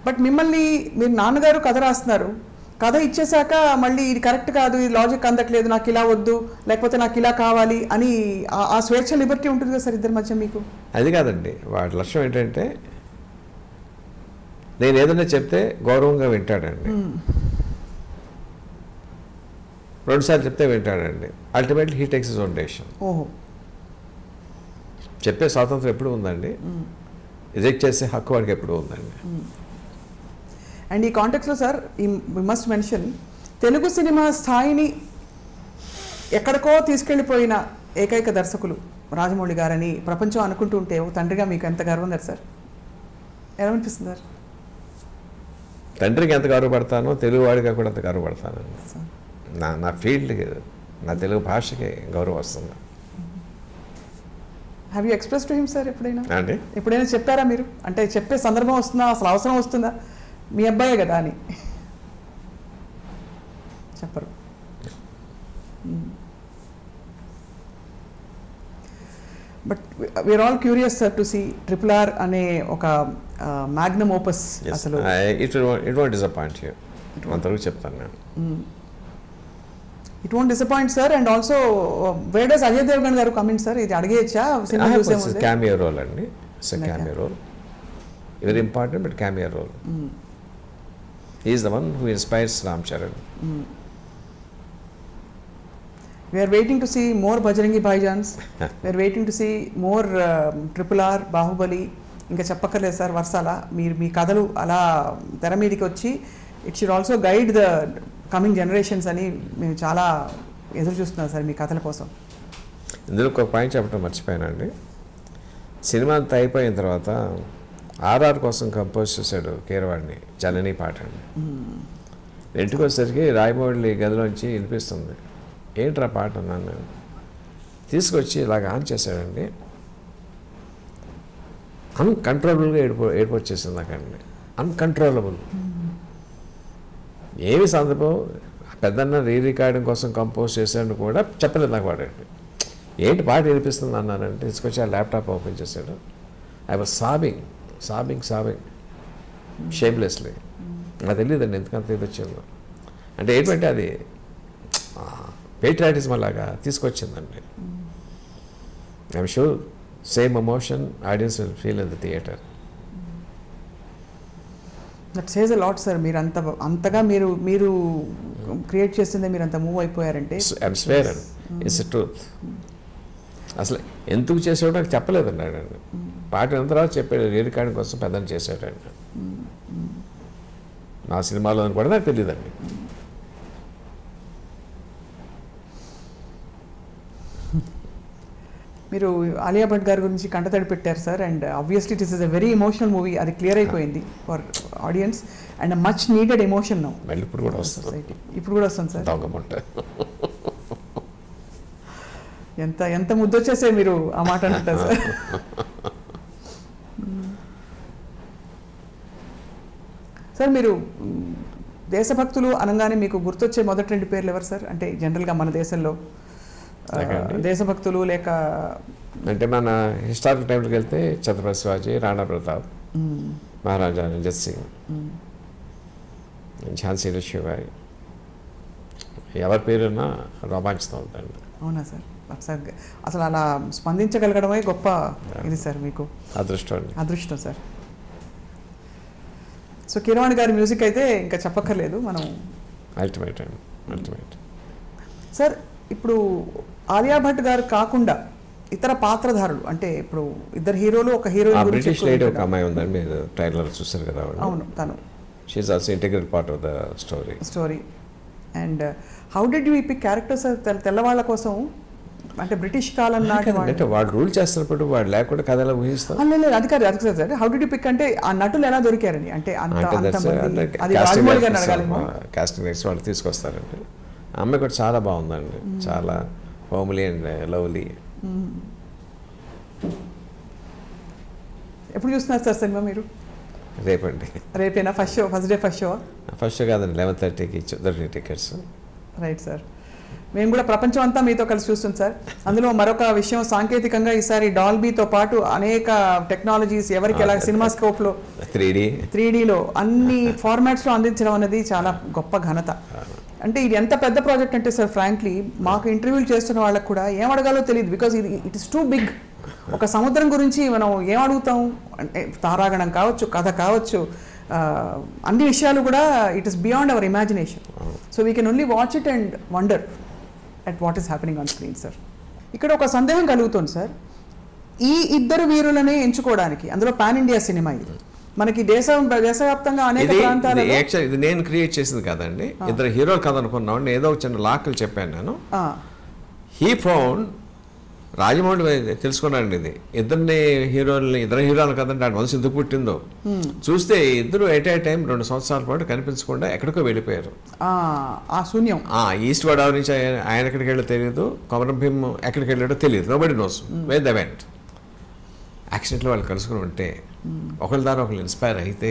But మిమ్మల్ని మీరు నాన్నగారు కథ రాస్తున్నారు కథ ఇచ్చేశాక మళ్ళీ ఇది కరెక్ట్ కాదు ఇది లాజిక్ అందట్లేదు నాకు ఇలా వద్దు లేకపోతే నాకు ఇలా కావాలి అని ఆ- ఆ స్వేచ్ఛ లిబర్టీ ఉంటుంది కదా సార్ ఇద్దరి మధ్య మీకు అది కాదండి వాడి లక్ష్యం ఏంటంటే నేను ఏదైనా చెప్తే గౌరవంగా వింటాడండి రెండుసార్లు చెప్తే వింటాడండి ultimately he takes his own decision ఓహో చెప్పే స్వాతంత్రం ఎప్పుడు ఉందండి రిజెక్ట్ చేసే హక్కు వాడికి ఎప్పుడు ఉందండి అండ్ ఈ కాంటెక్స్లో సార్ ఈ మస్ట్ మెన్షన్ తెలుగు సినిమా స్థాయిని ఎక్కడికో తీసుకెళ్ళిపోయిన ఏకైక దర్శకులు రాజమౌళి గారని ప్రపంచం అనుకుంటూ ఉంటే ఒక తండ్రిగా మీకు ఎంత గర్వం కదా సార్ ఏమనిపిస్తుంది సార్ తండ్రికి ఎంత గౌరవపడతానో తెలుగు వాడిగా కూడా అంత గౌరవపడతానండి నా నా ఫీల్డ్కి నా తెలుగు భాషకి గౌరవం వస్తుంది have you express to him sir ఎప్పుడైనా అండి ఎప్పుడైనా చెప్పారా మీరు అంటే చెప్పే సందర్భం వస్తుందా అసలు అవసరం వస్తుందా మీ అబ్బాయే కదా అని చెప్పరు but we are all curious sir to see triple R అనే ఒక మ్యాగ్నమ్ ఓపస్ అసలు it it won't disappoint you అంతవరకు చెప్తాను నేను it won't disappoint sir and also where does Ajay Devgan garu coming sir ఇది అడిగేయచ్చా సినిమా చూసే ముందే క్యామియో రోల్ అండి it's Like cameo role very important but cameo role is the one who inspires Ram Charan we are waiting to see more Bajrangi భాయిజాన్స్ we are waiting to see more triple R Baahubali ఇంకా చెప్పక్కర్లేదు sir వర్షాల మీరు మీ కథలు అలా తెర మీదకి వచ్చి it should also guide the coming generations అని మేము చాలా ఎదురు చూస్తున్నాం సార్ మీ కథల కోసం ఇందులో ఒక పాయింట్ చెప్పడం మర్చిపోయానండి సినిమా అంతా అయిపోయిన తర్వాత ఆర్ఆర్ కోసం కంపోజ్ చేశాడు కీరవాడిని జనని పాట అండి ఇంటికి వచ్చేసరికి రాయమౌళి గదిలోంచి వినిపిస్తుంది ఏంట్రా పాట అన్నాను నేను తీసుకొచ్చి ఇలాగ ఆన్ చేశాడండి అన్కంట్రోలబుల్గా ఏడిపో ఏడుపు వచ్చేసింది నాకండి అన్కంట్రోలబుల్ ఏమి సందర్భం పెద్దన్న రీ రికార్డింగ్ కోసం కంపోజ్ చేశాడు కూడా చెప్పలేదు నాకు వాడండి ఏంటి పాట వినిపిస్తుంది అన్నానంటే తీసుకొచ్చి ఆ ల్యాప్టాప్ ఓపెన్ చేశాడు I was sobbing sobbing sobbing shamelessly నాకు తెలియదండి ఎందుకంత ఇది వచ్చిందో అంటే ఏంటంటే అది పేట్రాటిజం అలాగా తీసుకొచ్చిందండి I'm sure same emotion audience will feel in the theatre that says a lot sir మీరు అంత అంతగా మీరు మీరు క్రియేట్ చేస్తుందే మీరు అంత మూవ్ అయిపోయారంటే I'm swear and it's truth అసలు ఎందుకు చేసాడో నాకు చెప్పలేదండి ఆయన పాట విన్న తర్వాత చెప్పాడు రీ రికార్డింగ్ కోసం పెద్దని చేశాడండి నా సినిమాలో అని కూడా నాకు తెలియదండి మీరు ఆలియా భట్ గారి గురించి కంటతడి పెట్టారు sir and obviously it is a very emotional movie అది క్లియర్ అయిపోయింది for audience and much needed emotion now మళ్ళీ ఇప్పుడు కూడా వస్తుంది సొసైటీ ఇప్పుడు కూడా వస్తుంది సార్ దొంగముంట ఎంత ఎంత ముద్దొచ్చేసే మీరు ఆ మాట అంటారు సార్ సార్ మీరు మ్, దేశభక్తులు అనగానే మీకు గుర్తొచ్చే మొదటి రెండు పేర్లు ఎవరు సార్ అంటే జనరల్గా మన దేశంలో ఆ, నాకండి? దేశభక్తులు లేక అంటే మన హిస్టారికల్ టైంలోకి వెళ్తే ఛత్రపతి శివాజీ రాణా ప్రతాప్ మ్, మహారాజా రంజిత్ సింగ్ మ్, ఝాన్సీ లక్ష్మీబాయి ఎవరి పేరున్నా రోమాంచితం అవుతుంది అవునా సార్ సార్ అసలు అలా స్పందించగలగడమే గొప్ప ఇది సార్ మీకు అదృష్టం అండి అదృష్టం సార్ సో కిరవాణి గారి మ్యూజిక్ అయితే ఇంకా చెప్పక్కర్లేదు మనం అల్టిమేట్ అండి అల్టిమేట్ సార్ ఇప్పుడు ఆలియా భట్ గారు కాకుండా ఇతర పాత్రధారులు అంటే ఇప్పుడు ఇద్దరు హీరోలు ఒక ఆ హీరోయిన్ బ్రిటిష్ లేడీ ఒక అమ్మాయి ఉందండి మీరు ట్రైలర్ చూసారు కదా అవును తను she also integrate part of the story story and how did you pick characters తెల్లవాళ్ళ కోసం అంటే బ్రిటిష్ కాలం నాటి అంటే వాళ్ళు వాడు రూల్ చేస్తున్నప్పుడు వాడు లేకుండా కథ ఎలా ఊహిస్తాం ఆ, లేదు, లేదు, అది కాదు అది కాదు sir how did you pick అంటే ఆ నటులు ఎలా దొరికారని అంటే అంత అంతమంది అది రాజమౌళి గారిని అడగాలేమో కాస్టింగ్ డైరెక్టర్స్ వాళ్ళు తీసుకొస్తారండి ఆ అమ్మాయి కూడా చాలా బాగుందండి చాలా హోమ్లీ అండ్ లవ్లీ ఎప్పుడు చూస్తున్నారు సార్ సినిమా మీరు రేపండి రేపేనా first show first day first show first కాదండి లెవెన్ థర్టీకి దొరికిన టికెట్స్ రైట్ సార్ మేము కూడా ప్రపంచం అంతా మీతో కలిసి చూస్తుంది సార్ అందులో మరొక విషయం సాంకేతికంగా ఈసారి డాల్బీతో పాటు అనేక టెక్నాలజీస్ ఎవరికి ఎలా సినిమా స్కోప్లో త్రీ డి త్రీ డీలో అన్ని ఫార్మాట్స్లో అందించడం అనేది చాలా గొప్ప ఘనత అంటే ఇది ఎంత పెద్ద ప్రాజెక్ట్ అంటే సార్ ఫ్రాంక్లీ మాకు ఇంటర్వ్యూలు చేస్తున్న వాళ్ళకి కూడా ఏం అడగాలో తెలియదు బికాజ్ ఇది ఇట్ ఇస్ టూ బిగ్ ఒక సముద్రం గురించి మనం ఏం అడుగుతాం అంటే తారాగణం కావచ్చు కథ కావచ్చు ఆ, అన్ని విషయాలు కూడా it is beyond our imagination so we can only watch it and wonder at what is happening on screen sir ఇక్కడ ఒక సందేహం కలుగుతుంది సార్ ఈ ఇద్దరు వీరులనే ఎంచుకోవడానికి అందులో పాన్ ఇండియా సినిమా ఇది మనకి దేశం దేశవ్యాప్తంగా అనేక ఇది ప్రాంతాలలో యాక్చువల్ ఇది నేను క్రియేట్ చేసింది కాదండి ఇద్దరు హీరోలు కథ అనుకున్నాం నేను ఏదో ఒక చిన్న లాక్లు చెప్పాను నేను ఆ, హీ ఫౌండ్ రాజమౌళి తెలుసుకున్నాడండి ఇది ఇద్దరిని హీరోల్ని ఇద్దరు హీరోలు కదండి ఆడ మనసు ఎందుకు పుట్టిందో చూస్తే ఇద్దరు ఎట్ ఏ టైం రెండు సంవత్సరాల పాటు కనిపించకుండా ఎక్కడికో వెళ్ళిపోయారు ఆ, ఆ శూన్యం ఆ ఈస్ట్ గోదావరి నుంచి ఆయన ఆయన ఎక్కడికి వెళ్ళో తెలియదు కొమరం భీమ్ ఎక్కడికి వెళ్ళాడో తెలియదు nobody knows where they went యాక్సిడెంట్లో వాళ్ళు కలుసుకుని ఉంటే ఒకరి ద్వారా ఒకరు ఇన్స్పైర్ అయితే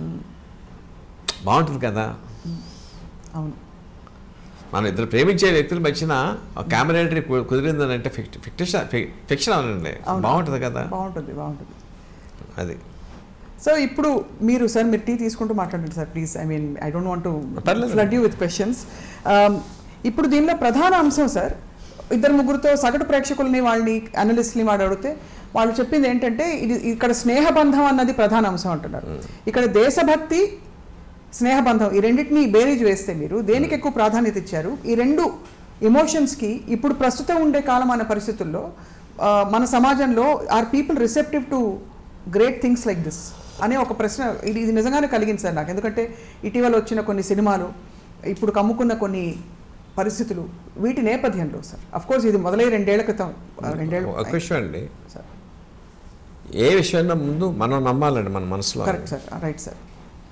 బాగుంటుంది కదా అవును మన ఇద్దరు ప్రేమించే వ్యక్తుల మధ్యన కెమెరేటరీ కుదిరిందని అంటే ఫిక్షన్ ఫిక్షన్ అవునండి అవును. బాగుంటుంది కదా బాగుంటుంది బాగుంటుంది అది సో ఇప్పుడు మీరు సార్ మీరు టీ తీసుకుంటూ మాట్లాడండి sir please I mean I don't want పర్లేదు. ఫ్లడ్ యూ విత్ క్వశ్చన్స్ ఇప్పుడు దీనిలో ప్రధాన అంశం సార్ ఇద్దరు ముగ్గురుతో సగటు ప్రేక్షకుల్ని వాళ్ళని అనలిస్ట్ని వాడు అడిగితే వాళ్ళు చెప్పింది ఏంటంటే ఇది ఇక్కడ స్నేహబంధం అన్నది ప్రధాన అంశం అంటున్నారు ఇక్కడ దేశభక్తి స్నేహబంధం ఈ రెండింటిని బేరీజ్ వేస్తే మీరు దేనికి ఎక్కువ ప్రాధాన్యత ఇచ్చారు ఈ రెండు ఎమోషన్స్కి ఇప్పుడు ప్రస్తుతం ఉండే కాలమాన పరిస్థితుల్లో ఆ, మన సమాజంలో are people receptive to great things like this అనే ఒక ప్రశ్న ఇది ఇది నిజంగానే కలిగింది సార్ నాకు ఎందుకంటే ఇటీవల వచ్చిన కొన్ని సినిమాలు ఇప్పుడు కమ్ముకున్న కొన్ని పరిస్థితులు వీటి నేపథ్యంలో సార్ అఫ్ కోర్స్ ఇది మొదలై రెండేళ్ల క్రితం ఆ, రెండేళ్ల ఒక విషయం అండి సార్ ఏ విషయాన్ని ముందు మనం నమ్మాలండి మన మనసులో కరెక్ట్ సార్ రైట్ సార్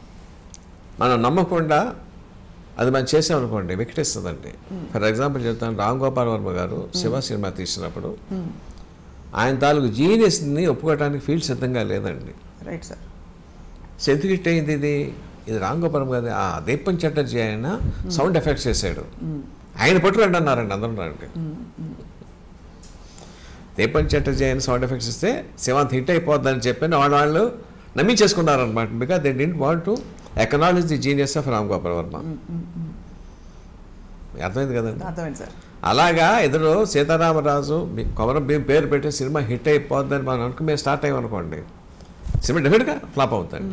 మనం నమ్మకుండా అది మనం చేసామనుకోండి వికటిస్తుందండి ఫర్ ఎగ్జాంపుల్ చెప్తాను రామ్ గోపాల్ వర్మ గారు శివ సినిమా తీసినప్పుడు ఆయన తాలూకు జీనియస్ని ఒప్పుకోవడానికి ఫీల్డ్ సిద్ధంగా లేదండి రైట్ సార్ ఎందుకు హిట్ అయింది ఇది ఇది రామ్ గోపాల్ గారు ఆ దీపం చటర్జీ ఆయన సౌండ్ ఎఫెక్ట్స్ చేశాడు ఆయన పట్టుకురండి అన్నారండి అందరూ రండి దీపం చటర్జీ ఆయన సౌండ్ ఎఫెక్ట్స్ ఇస్తే శివాంత్ హిట్ అయిపోద్దని చెప్పి వాళ్ళ వాళ్ళు నమ్మించేసుకున్నారనమాట because they didn't want to acknowledge the genius of Ram Gopal Varma అర్థమైంది కదండి అర్థమైంది సార్ అలాగా ఎదురు సీతారామరాజు మీ కొమరం భీం పేరు పెట్టి సినిమా హిట్ అయిపోద్దని మనం అనుకు మేము స్టార్ట్ అయ్యామనుకోండి సినిమా డెఫినెట్గా ఫ్లాప్ అవుతుంది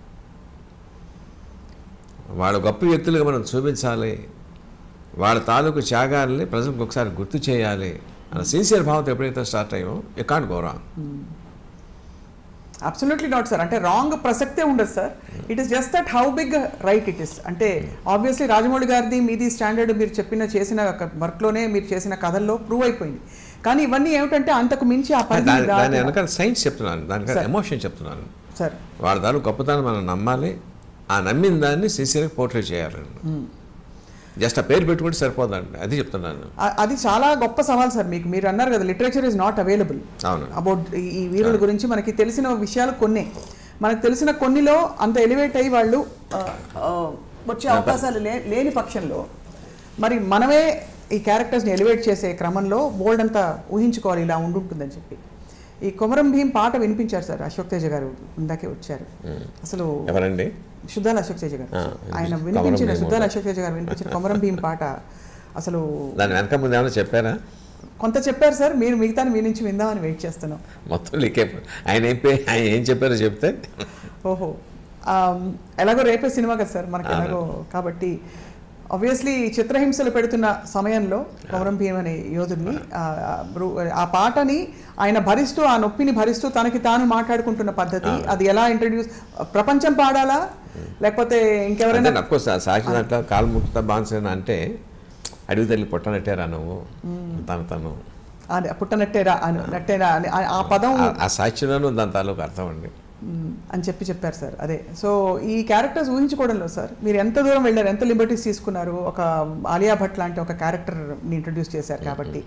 వాళ్ళ గొప్ప వ్యక్తులుగా మనం చూపించాలి వాళ్ళ తాలూకు త్యాగాల్ని ప్రజలకు ఒకసారి గుర్తు చేయాలి అన్న సిన్సియర్ భావంతో ఎప్పుడైతే స్టార్ట్ అయ్యామో you can't go wrong absolutely not sir అంటే రాంగ్ ప్రసక్తే ఉండదు sir it is just that how big right it is అంటే ఆబ్వియస్లీ రాజమౌళి గారిది మీది స్టాండర్డ్ మీరు చెప్పిన చేసిన వర్క్లోనే మీరు చేసిన కథల్లో ప్రూవ్ అయిపోయింది కానీ ఇవన్నీ ఏమిటంటే అంతకు మించి ఆ పని దాని దాని వెనకాల సైన్స్ చెప్తున్నాను దానికన్నా Sir. ఎమోషన్ చెప్తున్నాను సార్ వాళ్ళ దాని గొప్పతనం మనం నమ్మాలి ఆ నమ్మిన దాన్ని సిన్సియర్గా పోర్ట్రేట్ చేయాలండి జస్ట్ ఆ పేరు పెట్టుకుంటే సరిపోదండి అది చెప్తున్నాను అ- అది చాలా గొప్ప సవాల్ సార్ మీకు మీరు అన్నారు కదా లిటరేచర్ ఇస్ నాట్ అవైలబుల్ అవును అబౌట్ ఈ వీరుల గురించి మనకి తెలిసిన విషయాలు కొన్నే మనకు తెలిసిన కొన్నిలో అంత ఎలివేట్ అయ్యి వాళ్ళు ఆ, ఆ, వచ్చే అవకాశాలు లే లేని పక్షంలో మరి మనమే ఈ క్యారెక్టర్స్ని ఎలివేట్ చేసే క్రమంలో బోల్డ్ అంతా ఊహించుకోవాలి ఇలా ఉండుంటుందని చెప్పి ఈ కొమరం భీం పాట వినిపించారు సార్ అశోక్ తేజ గారు ఇందాకే వచ్చారు అసలు ఎవరండి శుద్ధాల అశోక్ తేజ గారు ఆ, ఆయన కొమరం వినిపించిన భీం శుద్ధాల అశోక్ తేజ గారు వినిపించిన కొమరం భీం పాట అసలు దాని వెనక ముందు ఏమైనా చెప్పారా కొంత చెప్పారు సార్ మీరు మిగతా మీ నుంచి విందామని వెయిట్ చేస్తున్నాం మొత్తం లీకే ఆయన ఏం పే ఆయన ఏం చెప్పారో చెప్తే ఓహో ఆమ్, ఎలాగో రేపే సినిమా కదా సార్ మనకి ఎలాగో కాబట్టి ఆబ్వియస్లీ చిత్రహింసలు పెడుతున్న సమయంలో కొమరం భీమ్ అనే యోధుడిని ఆ, ఆ బ్రు- ఆ పాటని ఆయన భరిస్తూ ఆ నొప్పిని భరిస్తూ తనకి తాను మాట్లాడుకుంటున్న పద్ధతి అది ఎలా ఇంట్రడ్యూస్ ప్రపంచం పాడాలా లేకపోతే ఇంకెవరైనా అంటే అఫ్కోర్స్ సాక్షి దాంట్లో కాలు ముక్త బాన్సేన అంటే అడవి తల్లి పుట్టనట్టేరా నువ్వు తను తను అది పుట్టనట్టేరా అని నట్టేరా అని ఆ- ఆ పదం ఆ- ఆ సాక్షిలోనూ దాని తాలూకు అర్థం అండి మ్మ్. అని చెప్పి చెప్పారు సార్ అదే సో ఈ క్యారెక్టర్స్ ఊహించుకోవడంలో సార్ మీరు ఎంత దూరం వెళ్ళారు ఎంత లిబర్టీస్ తీసుకున్నారు ఒక ఆలియా భట్ లాంటి ఒక క్యారెక్టర్ని ఇంట్రడ్యూస్ చేశారు కాబట్టి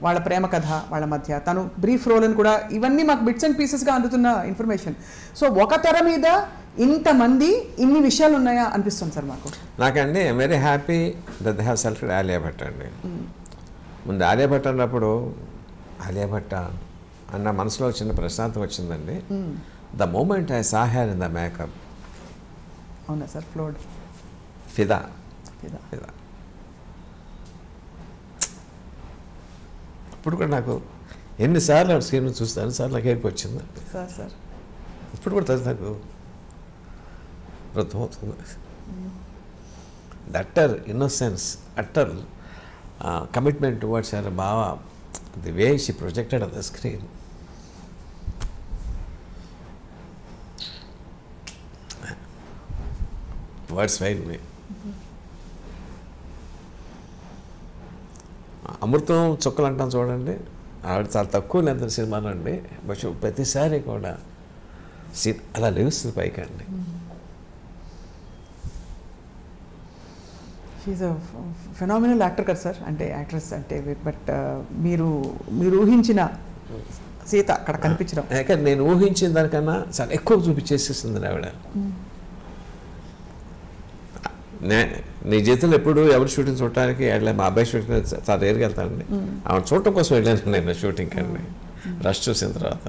వాళ్ళ ప్రేమ కథ వాళ్ళ మధ్య తను బ్రీఫ్ రోల్ అని కూడా ఇవన్నీ మాకు బిట్స్ అండ్ పీసెస్గా అందుతున్న ఇన్ఫర్మేషన్ సో ఒక తెర మీద ఇంతమంది ఇన్ని విషయాలు ఉన్నాయా అనిపిస్తుంది సార్ మాకు నాకండి I'm very happy that they have selected Alia Bhatt అండి ముందు ఆలియా భట్ అన్నప్పుడు ఆలియా భట్ అన్న మనసులో చిన్న ప్రశాంతం వచ్చిందండి the moment I saw her in the makeup అవునా సార్ ఫ్లోడ్ ఫిదా ఇదా ఫిదా ఇప్పుడు కూడా నాకు ఎన్నిసార్లు ఆవిడ స్క్రీన్ చూస్తాను సార్లు నాకు ఏడుపు వచ్చింది సార్ సార్ ఇప్పుడు కూడా తెలుసు నాకు అర్థమవుతుంది that utter innocence utter commitment towards her బావా the way she projected on the screen words fail me అమృతం చుక్కలు అంటాం చూడండి ఆవిడ చాలా తక్కువ లెంత్ సినిమాలు అండి బట్ ప్రతిసారి కూడా సీ- అలా లేస్తుంది పైకి అండి షీఈ్ ఫెనామినల్ యాక్టర్ కదా సార్ అంటే యాక్ట్రెస్ అంటే బట్ మీరు మీరు ఊహించిన సీత అక్కడ కనిపించడం యాక నేను ఊహించిన దానికన్నా చాలా ఎక్కువ చూపించేసేస్తుంది ఆవిడ నే- నీ జీవితంలో ఎప్పుడు ఎవరు షూటింగ్ చూడటానికి వెళ్ళాను మా అబ్బాయి షూటింగ్ చాలా రేరుగా వెళ్తానండి ఆవిడ చూడటం కోసం వెళ్ళాను నేను షూటింగ్కి అండి రష్ చూసిన తర్వాత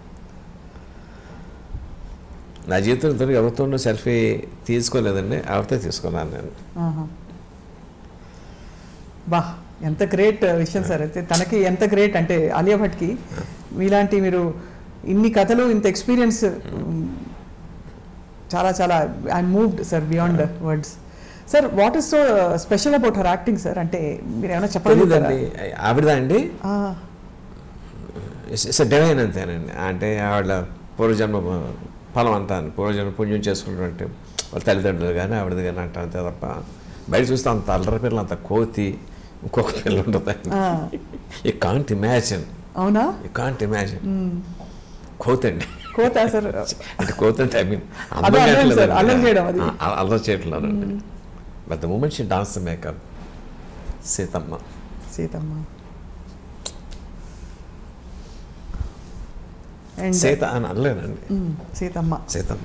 నా జీవితంలో ఎవరితోనూ సెల్ఫీ తీసుకోలేదండి ఆవిడతో తీసుకున్నాను నేను ఆహా. బా ఎంత గ్రేట్ విషయం సార్ అయితే తనకి ఎంత గ్రేట్ అంటే ఆలియా భట్కి మీలాంటి మీరు ఇన్ని కథలు ఇంత ఎక్స్పీరియన్స్ చాలా చాలా I moved sir beyond words sir what is so special about her acting sir అంటే మీరు ఏమైనా చెప్పగలుగుతారా తెలియదండి ఆవిడదా అండి ఆ, ఇట్స్ డివైన్ అంతేనండి అంటే ఆవిడ పూర్వజన్మ ఫలం అంటాను పూర్వజన్మ పుణ్యం చేసుకున్నట్టు వాళ్ళ తల్లిదండ్రులు కానీ ఆవిడది కానీ అంట అంతే తప్ప బయట చూస్తే అంత అల్లరి పిల్లలు అంత కోతి ఇంకొక పిల్ల ఉంటుంది ఆ, ఈ కాంట్ ఇమాజిన్ అవునా ఈ కాంట్ ఇమాజిన్ మ్మ్. కోతి అండి కోత సార్ అంటే కోతి అంటే ఐ మీన్ అదే అర్థం సార్, అల్లరి చేయడం అది. అల్లరి చేయట్లేదండి but the moment she dons makeup Seethamma Seethamma And, Sita అని అనలేనండి మ్మ్, సీతమ్మ సీతమ్మ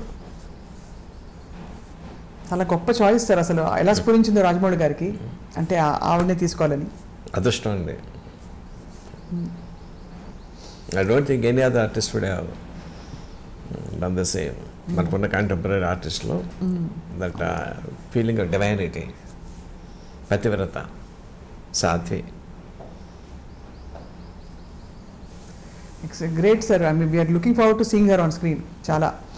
చాలా గొప్ప చాయిస్ సార్ అసలు ఎలా స్ఫురించిందో రాజమౌళి గారికి అంటే ఆ- ఆవిడనే తీసుకోవాలని అదృష్టం అండి I don't think any other artist would have done the same మనకున్న కంటెంపరీ ఆర్టిస్ట్లో దట్ ఫీలింగ్ ఆఫ్ డివైనిటీ పతివ్రత సాధ్వి it's great sir I mean we are looking forward to seeing her on screen చాలా